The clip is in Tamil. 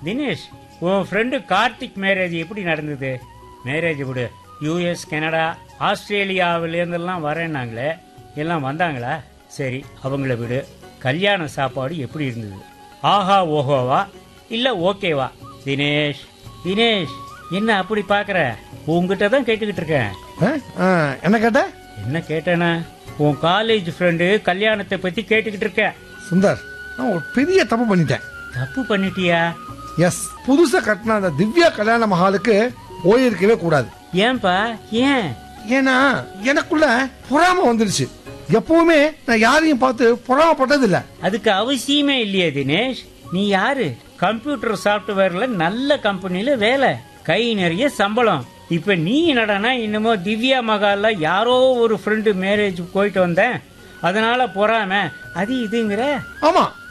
தினேஷ் உன் ஃப்ரெண்டு கார்த்திக் மேரேஜ் எப்படி நடந்தது மேரேஜ் விடு யூஎஸ் கனடா ஆஸ்திரேலியாவிலேருந்தெல்லாம் வரேன்னாங்களே எல்லாம் வந்தாங்களா சரி அவங்கள விடு கல்யாண சாப்பாடு எப்படி இருந்தது ஆஹா ஓஹோவா இல்ல ஓகேவா தினேஷ் தினேஷ் என்ன அப்படி பாக்குற உங்ககிட்ட தான் கேட்டுக்கிட்டு இருக்கேன் ஆ? ஆ, என்ன கேட்ட என்ன கேட்டேனா உன் காலேஜ் ஃப்ரெண்டு கல்யாணத்தை பத்தி கேட்டுக்கிட்டு இருக்க சுந்தர் நான் ஒரு பெரிய தப்பு பண்ணிட்டேன் தப்பு பண்ணிட்டியா எஸ் புதுசா கட்டின அந்த திவ்யா கல்யாண மஹாலுக்கு போயிருக்கவே கூடாது ஏன்பா ஏன் ஏன்னா எனக்குள்ள பொறாம வந்துருச்சு எப்பவுமே நான் யாரையும் பார்த்து பொறாமப்பட்டது இல்ல அதுக்கு அவசியமே இல்லையே தினேஷ் நீ யாரு கம்ப்யூட்டர் சாஃப்ட்வேர்ல நல்ல கம்பெனில வேலை கை நிறைய சம்பளம் இப்ப நீ என்னடானா இன்னமோ திவ்யா மகால்ல யாரோ ஒரு ஃப்ரெண்டு மேரேஜ் போயிட்டு வந்தேன் அதனால பொறாம அது இதுங்கிற ஆமா